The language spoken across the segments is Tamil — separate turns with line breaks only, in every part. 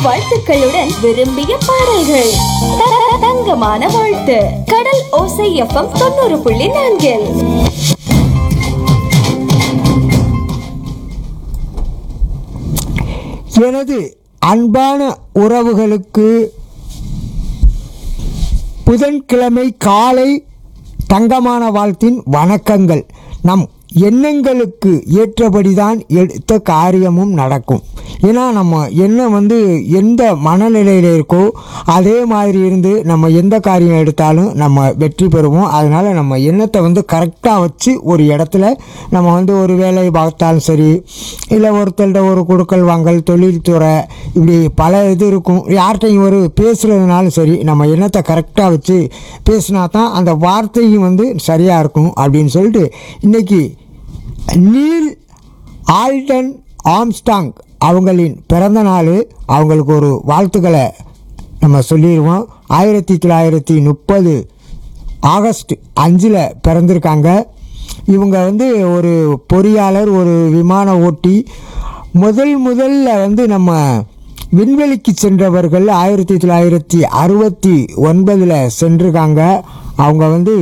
வாழ்த்துக்களுடன் விரும்பிய பாடல்கள் த- தங்கமான வாழ்த்து கடல் ஓசை எஃப்எம் தொண்ணூறு புள்ளி நான்கில்
எனது அன்பான உறவுகளுக்கு புதன்கிழமை காலை தங்கமான வாழ்த்தின் வணக்கங்கள் நம் எண்ணங்களுக்கு ஏற்றபடிதான் எடுத்த காரியமும் நடக்கும் ஏன்னா நம்ம எண்ணம் வந்து எந்த மனநிலையில் இருக்கோ அதே மாதிரி இருந்து நம்ம எந்த காரியம் எடுத்தாலும் நம்ம வெற்றி பெறுவோம் அதனால் நம்ம எண்ணத்தை வந்து கரெக்டாக வச்சு ஒரு இடத்துல நம்ம வந்து ஒரு வேலை பார்த்தாலும் சரி இல்லை ஒருத்தர்கிட்ட ஒரு கொடுக்கல் வாங்கல் தொழில்துறை இப்படி பல இது இருக்கும் யார்கிட்டையும் ஒரு பேசுகிறதுனாலும் சரி நம்ம எண்ணத்தை கரெக்டாக வச்சு பேசினா தான் அந்த வார்த்தையும் வந்து சரியாக இருக்கும் அப்படின்னு சொல்லிட்டு இன்றைக்கி நீல் ஆல்டன் ஆம்ஸ்டாங் அவங்களின் பிறந்த நாள் அவங்களுக்கு ஒரு வாழ்த்துக்களை நம்ம சொல்லிடுவோம் ஆயிரத்தி தொள்ளாயிரத்தி முப்பது ஆகஸ்ட் அஞ்சில் பிறந்திருக்காங்க இவங்க வந்து ஒரு பொறியாளர் ஒரு விமான ஓட்டி முதல் முதல்ல வந்து நம்ம விண்வெளிக்கு சென்றவர்கள் ஆயிரத்தி தொள்ளாயிரத்தி அறுபத்தி ஒன்பதில் சென்றிருக்காங்க அவங்க வந்து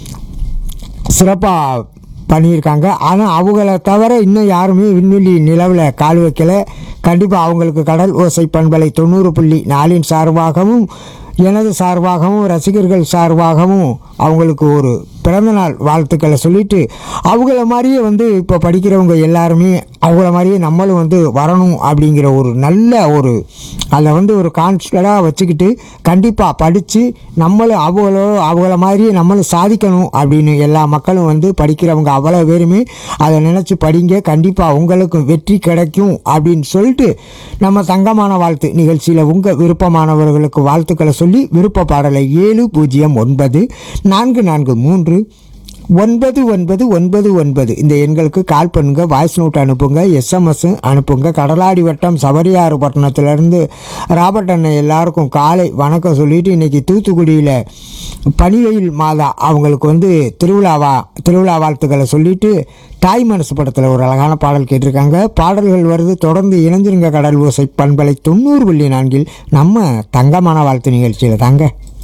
சிறப்பாக பண்ணியிருக்காங்க ஆனால் அவங்கள தவிர இன்னும் யாருமே விண்வெளி நிலவில் கால் வைக்கல கண்டிப்பாக அவங்களுக்கு கடல் ஓசை பண்பலை தொண்ணூறு புள்ளி நாலின் சார்பாகவும் எனது சார்பாகவும் ரசிகர்கள் சார்பாகவும் அவங்களுக்கு ஒரு பிறந்தநாள் வாழ்த்துக்களை சொல்லிட்டு அவங்கள மாதிரியே வந்து இப்போ படிக்கிறவங்க எல்லாருமே அவங்கள மாதிரியே நம்மளும் வந்து வரணும் அப்படிங்கிற ஒரு நல்ல ஒரு அதில் வந்து ஒரு கான்ஃபிடண்டாக வச்சுக்கிட்டு கண்டிப்பாக படித்து நம்மளும் அவங்களோ அவங்கள மாதிரியே நம்மளும் சாதிக்கணும் அப்படின்னு எல்லா மக்களும் வந்து படிக்கிறவங்க அவ்வளோ பேருமே அதை நினச்சி படிங்க கண்டிப்பாக உங்களுக்கு வெற்றி கிடைக்கும் அப்படின்னு சொல்லிட்டு நம்ம தங்கமான வாழ்த்து நிகழ்ச்சியில் உங்கள் விருப்பமானவர்களுக்கு வாழ்த்துக்களை சொல்லி விருப்ப பாடலை ஏழு பூஜ்ஜியம் ஒன்பது நான்கு நான்கு மூன்று ஒன்பது ஒன்பது ஒன்பது ஒன்பது இந்த எண்களுக்கு கால் பண்ணுங்க வாய்ஸ் நோட் அனுப்புங்க எஸ்எம்எஸ் அனுப்புங்க கடலாடி வட்டம் சபரியாறு பட்டணத்திலேருந்து ராபர்ட் அண்ணன் எல்லாருக்கும் காலை வணக்கம் சொல்லிட்டு இன்னைக்கு தூத்துக்குடியில் பனிவெயில் மாதா அவங்களுக்கு வந்து திருவிழாவா திருவிழா வாழ்த்துக்களை சொல்லிட்டு தாய் மனசு படத்தில் ஒரு அழகான பாடல் கேட்டிருக்காங்க பாடல்கள் வருது தொடர்ந்து இணைஞ்சிருங்க கடல் ஓசை பண்பலை தொண்ணூறு புள்ளி நான்கில் நம்ம தங்கமான வாழ்த்து நிகழ்ச்சியில் தாங்க